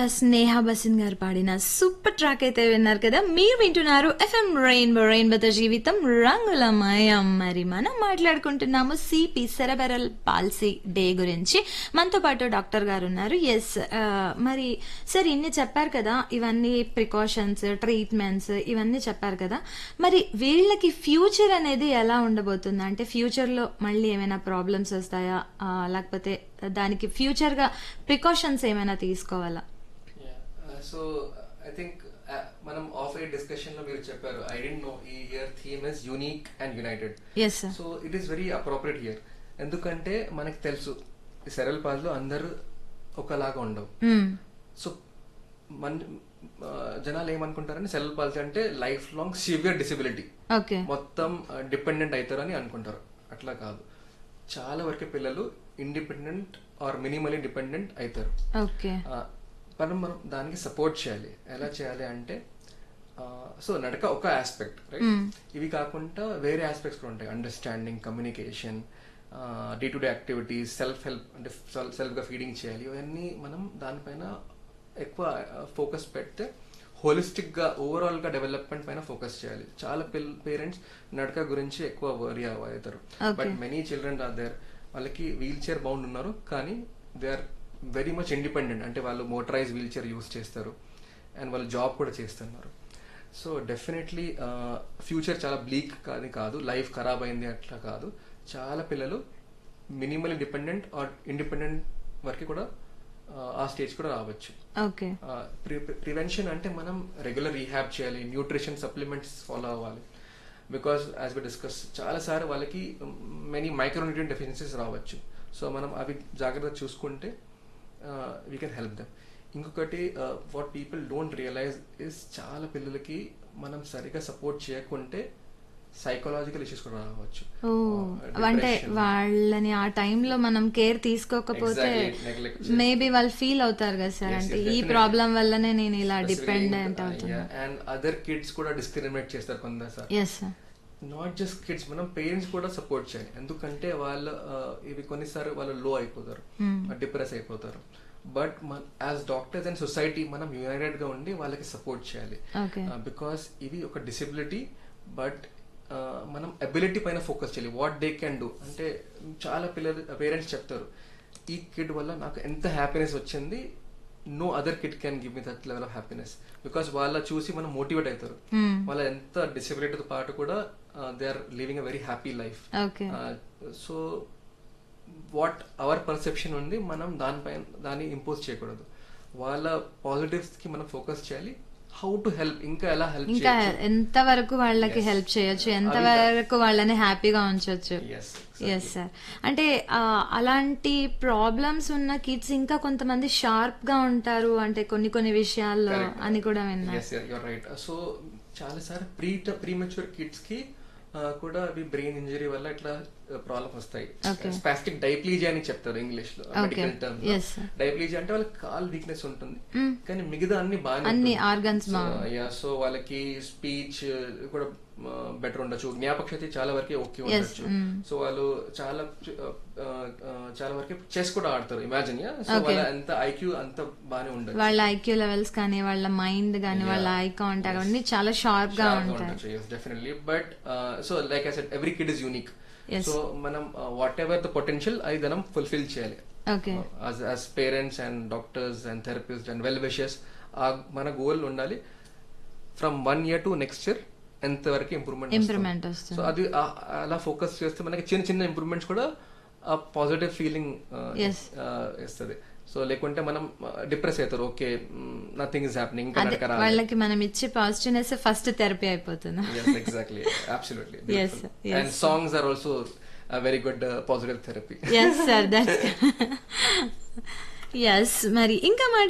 స్నేహ బసిన్ గారు పాడిన super track అయితే విన్నారు కదా మీరు వింటున్నారు ఎఫ్ఎం రెయిన్బో రెయిన్బోతో జీవితం రంగులమయం మరి మనం మాట్లాడుకుంటున్నాము సిపి సెరబెరల్ పాలసీ డే గురించి మనతో పాటు డాక్టర్ గారు ఉన్నారు ఎస్ మరి సార్ ఇన్ని చెప్పారు కదా ఇవన్నీ ప్రికాషన్స్ ట్రీట్మెంట్స్ ఇవన్నీ చెప్పారు కదా మరి వీళ్ళకి ఫ్యూచర్ అనేది ఎలా ఉండబోతుంది అంటే ఫ్యూచర్ లో మళ్ళీ ఏమైనా ప్రాబ్లమ్స్ వస్తాయా ఆ, లేకపోతే దానికి ఫ్యూచర్ గా ప్రికాషన్స్ ఏమైనా తీసుకోవాలా సో ఐ థింక్ మనం ఆఫ్ ఎయిర్ డిస్కషన్ లో మీరు చెప్పారు ఐ డెంట్ నో ఈ year theme is unique and united yes sir so it is very appropriate year ఎందుకంటే మనకి తెలుసు ఈ సెరల్ పాజ్ లో అందరూ ఒకలాగా ఉండవు సో మన ఆ, జనాలు ఏమనుకుంటారని సెరల్ పాలసీ అంటే life long severe disability okay మొత్తం డిపెండెంట్ అవుతారు అని అనుకుంటారు అట్లా కాదు చాలా వరకు పిల్లలు ఇండిపెండెంట్ ఆర్ మినిమలీ డిపెండెంట్ అవుతారు ఓకే ఆ, మనం మనం దానికి సపోర్ట్ చేయాలి ఎలా చేయాలి అంటే సో నడక ఒక ఆస్పెక్ట్ రైట్ ఇవి కాకుండా వేరే ఆస్పెక్ట్స్ కూడా ఉంటాయి understanding communication day to day activities self help అంటే సెల్ఫ్ గా ఫీడింగ్ చేయాలి ఇవన్నీ మనం దానిపైన ఎక్కువ ఫోకస్ పెడితే హోలిస్టిక్ గా ఓవరాల్ గా డెవలప్మెంట్ పైన ఫోకస్ చేయాలి చాలా పిల్ పేరెంట్స్ నడక గురించి ఎక్కువ వరి అవుతారు but many children are there వాళ్ళకి వీల్ చైర్ బౌండ్ ఉన్నారు కానీ they are very much independent అంటే వాళ్ళు మోటరైజ్ వీల్ చైర్ యూస్ చేస్తారు అండ్ వాళ్ళు జాబ్ కూడా చేస్తున్నారు సో డెఫినెట్లీ ఫ్యూచర్ చాలా బ్లీక్ కాదు కాదు లైఫ్ ఖరాబ్ అయింది అట్లా కాదు చాలా పిల్లలు మినిమల్ డిపెండెంట్ ఆర్ ఇండిపెండెంట్ వరకు కూడా ఆ, ఆ స్టేజ్ కూడా రావచ్చు ఓకే ప్రివెన్షన్ అంటే మనం రెగ్యులర్ రీహాబ్ చేయాలి న్యూట్రిషన్ సప్లిమెంట్స్ ఫాలో అవ్వాలి బికాస్ యాజ్ వి డిస్కస్ చాలా సార్ వాళ్ళకి మెనీ మైక్రోన్యూట్రియన్ డెఫిషియన్సీస్ రావచ్చు సో మనం అవి జాగ్రత్త చూసుకుంటే వీ కెన్ హెల్ప్ దెమ్ ఇంకొకటి what people don't realise is చాలా పిల్లలకి మనం సరిగా సపోర్ట్ చేయకుంటే సైకలాజికల్ ఇష్యూస్ కూడా రావచ్చు ఓ Uh, అంటే depression. వాళ్ళని ఆ టైంలో మనం కేర్ తీసుకోకపోతే Exactly, neglect మేబీ వాళ్ళు ఫీల్ అవుతారు కదా సార్ Yes, అంటే yes, ఈ definitely. ప్రాబ్లం వల్లనే నేను ఇలా డిపెండెంట్ అవుతున్నా అండ్ అదర్ కిడ్స్ కూడా డిస్క్రిమినేట్ చేస్తారు కొందరు sir yes sir not just kids మనం పేరెంట్స్ కూడా సపోర్ట్ చేయాలి ఎందుకంటే వాళ్ళ ఆ, ఇవి కొన్నిసార్లు వాళ్ళు లో అయిపోతారు డిప్రెస్ అయిపోతారు but as doctors and society మనం యునైటెడ్ గా ఉండి వాళ్ళకి సపోర్ట్ చేయాలి ఓకే బికాస్ ఇది ఒక డిసబిలిటీ బట్ మనం అబిలిటీ పైన ఫోకస్ చేయాలి వాట్ దే కెన్ డూ అంటే చాలా పిల్లలు పేరెంట్స్ చెప్తారు ఈ కిడ్ వల్ల నాకు ఎంత హ్యాపీనెస్ వచ్చింది no other kid can give me that level of happiness because వాళ్ళ చూసి మనం మోటివేట్ అవుతారు వాళ్ళ ఎంత డిసబిలిటీతో పాటు కూడా they are living a very happy life okay so what our perception ఉంది మనం దానిపైన దాన్ని ఇంపోజ్ చేయకూడదు వాళ్ళ పాజిటివ్స్ కి మనం ఫోకస్ చేయాలి హౌ టు హెల్ప్ ఇంకా ఎలా హెల్ప్ ఇంకా ఎంత వరకు వాళ్ళకి హెల్ప్ చేయొచ్చు ఎంత వరకు వాళ్ళని హ్యాపీగా ఉంచొచ్చు ఎస్ ఎస్ సార్ అంటే ఆ, అలాంటి ప్రాబ్లమ్స్ ఉన్న కిడ్స్ ఇంకా కొంతమంది షార్ప్ గా ఉంటారు అంటే కొన్ని కొన్ని విషయాల్లో అని కూడా విన్నా ఎస్ యూర్ రైట్ సో చాలా sir pre premature kids కి ఆ, కూడా అవి బ్రెయిన్ ఇంజరీ వల్ల ఇట్లా ప్రాబ్లమ్ వస్తాయి స్పాస్టిక్ డైప్లీజియా అని చెప్తారు ఇంగ్లీష్ లో medical term Yes, sir. Diplegia అంటే వాళ్ళకి కాల్ వీక్నెస్ ఉంటుంది కానీ మిగతా అన్ని బాగా అన్ని organs యా సో వాళ్ళకి స్పీచ్ కూడా బెటర్ ఉండొచ్చు జ్ఞాపక శక్తి చాలా వరకు ఓకే ఉండొచ్చు సో వాళ్ళు చాలా ఆ, ఆ, చాలా వరకు చెస్ కూడా ఆడతారు ఇమాజిన్ యా సో వాళ్ళ ఎంత ఐక్యూ అంత బాగానే ఉండదు వాళ్ళ ఐక్యూ లెవెల్స్ కానీ వాళ్ళ మైండ్ కానీ వాళ్ళ ఐ కాంటాక్ట్ అవన్నీ చాలా షార్ప్ గా ఉంటాయి definitely but so like I said every kid is unique Yes. So మనం వాట్ ఎవర్ ద పొటెన్షియల్ అది మనం ఫుల్ఫిల్ చేయాలి okay as parents and doctors and therapist and well wishes మన గోల్ ఉండాలి from one year to next year ఎంత వరకు improvement improvement వస్తుంది so అది ఆ- అలా ఫోకస్ చేస్తే మనకి చిన్న చిన్న ఇంప్రూవ్మెంట్స్ కూడా ఆ పాజిటివ్ ఫీలింగ్ Yes. ఇస్తుంది సో లేకుంటే మనం డిప్రెస్ అవుతారు ఓకే నథింగ్ ఇస్ హ్యాపెనింగ్ ఇంకా అదే నడక రాలేదు. వాళ్ళకి మనం ఇచ్చే పాజిటివ్నెస్ ఫస్ట్ థెరపీ అయిపోతుంది yes exactly absolutely Yes, beautiful. yes. and songs are also a very good uh, positive therapy yes sir that's yes మరి ఇంకా